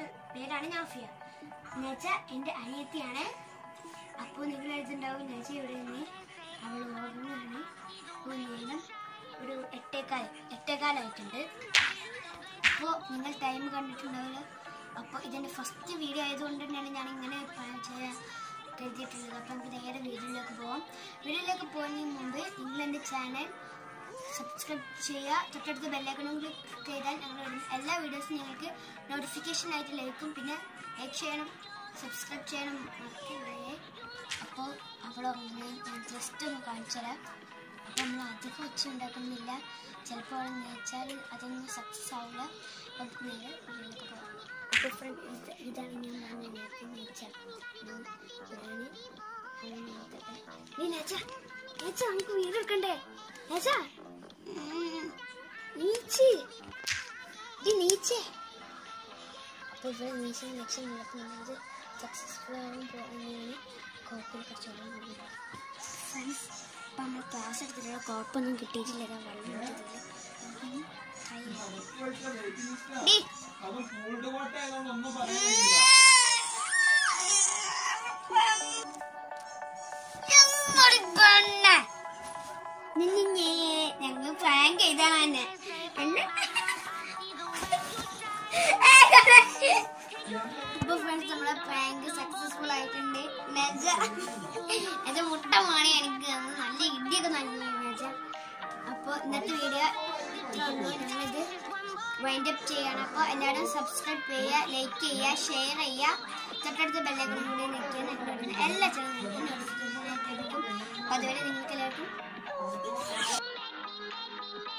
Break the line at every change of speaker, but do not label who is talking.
പേരാണ് നാഫിയ നെച്ച എൻ്റെ അനിയത്തിയാണ് അപ്പോൾ നിങ്ങൾ എഴുതുണ്ടാവും നെച്ച ഇവിടെ നിന്ന് അവൾ ഉറങ്ങുകയാണ് അപ്പോൾ നേരം ഒരു എട്ടേക്കാൽ എട്ടേക്കാലായിട്ടുണ്ട് അപ്പോൾ നിങ്ങൾ ടൈം കണ്ടിട്ടുണ്ടാവില്ല അപ്പോൾ ഇതിൻ്റെ ഫസ്റ്റ് വീഡിയോ ആയതുകൊണ്ട് തന്നെയാണ് ഞാൻ ഇങ്ങനെ പ്ലാൻ ചെയ്യാൻ കരുതിയിട്ടുള്ളത് അപ്പോൾ നമുക്ക് നേരെ വീഡിയോയിലേക്ക് പോവാം വീഡിയോയിലേക്ക് പോകുന്നതിന് മുമ്പ് നിങ്ങൾ എൻ്റെ ചാനൽ സബ്സ്ക്രൈബ് ചെയ്യുക തൊട്ടടുത്ത് ബെല്ലൈക്കണും ക്ലിക്ക് ചെയ്താൽ ഞങ്ങൾ ഇടുന്ന എല്ലാ വീഡിയോസും നിങ്ങൾക്ക് നോട്ടിഫിക്കേഷൻ ആയിട്ട് ലഭിക്കും പിന്നെ ലൈക്ക് ചെയ്യണം സബ്സ്ക്രൈബ് ചെയ്യണം മറക്കരുതേ അപ്പോൾ അവിടെ ഉറങ്ങുന്നത് ഞാൻ ജസ്റ്റ് ഒന്ന് കാണിച്ചു തരാം അപ്പോൾ നമ്മൾ അധികം ഒച്ച ഉണ്ടാക്കുന്നില്ല ചിലപ്പോൾ അവിടെ നേച്ചാൽ അതൊന്നും സക്സസ് ആവില്ല അപ്പോൾ നമുക്ക് നേരെ ഉള്ളിലേക്ക് പോകാം അപ്പോൾ ഫ്രണ്ട് ഇത് ഇതാണ് ഞാൻ പറഞ്ഞ നേരത്തെ നേച്ച ഇതാണ് നീ നേച്ച നേച്ച നമുക്ക് വീട് എടുക്കണ്ടേ നേച്ച നീച്ചി ഈ നീച്ചേ അപ്പോൾ ഇവിടെ നീച്ച ലക്ഷ്യം നടക്കുന്നത് സക്സസ്ഫുൾ ആകാൻ പോകുന്നതാണ് കുഴപ്പമില്ല കുറച്ചുകൂടെ ഫ്രണ്ട്സ് ഇപ്പം നമ്മൾ ക്ലാസ് എടുത്തിട്ടുള്ള കുഴപ്പമൊന്നും കിട്ടിയിട്ടില്ല ഇതാ വെള്ളം എടുത്തിട്ടില്ല ഉം. കൈ. ഡി.
അത് ഫുൾഡ് കോട്ടയായതുകൊണ്ട് ഒന്നും പറയാൻ കഴിയില്ല
ഞങ്ങളുടെ പെണ്ണ്. നിന്നെ ഞങ്ങൾ പ്രാങ്ക് ചെയ്താണ് ഇപ്പൊ ഫ്രണ്ട്സ് നമ്മളെ പ്രാങ്ക് സക്സസ്ഫുൾ ആയിട്ടുണ്ട് നജ എന്റെ മുട്ട മാണി എനിക്ക് തന്നു. നല്ല ഇടിയൊക്കെ നൽകി നജ അപ്പോൾ ഇന്നത്തെ വീഡിയോ ഇത്രേ ഉള്ളൂ ഞങ്ങളിത് വൈൻഡ് അപ്പ് ചെയ്യണം അപ്പോൾ എല്ലാവരും സബ്സ്ക്രൈബ് ചെയ്യുക ലൈക്ക് ചെയ്യുക ഷെയർ ചെയ്യുക തൊട്ടടുത്ത ബെല്ലൈക്കൺ കൂടി നിൽക്കുക ഞങ്ങളുടെ എല്ലാ ചാനലുകൾക്കും നോട്ടിഫിക്കേഷൻ ആയിട്ട് ലഭിക്കും അപ്പോൾ അതുവരെ നിങ്ങൾക്ക് എല്ലാവർക്കും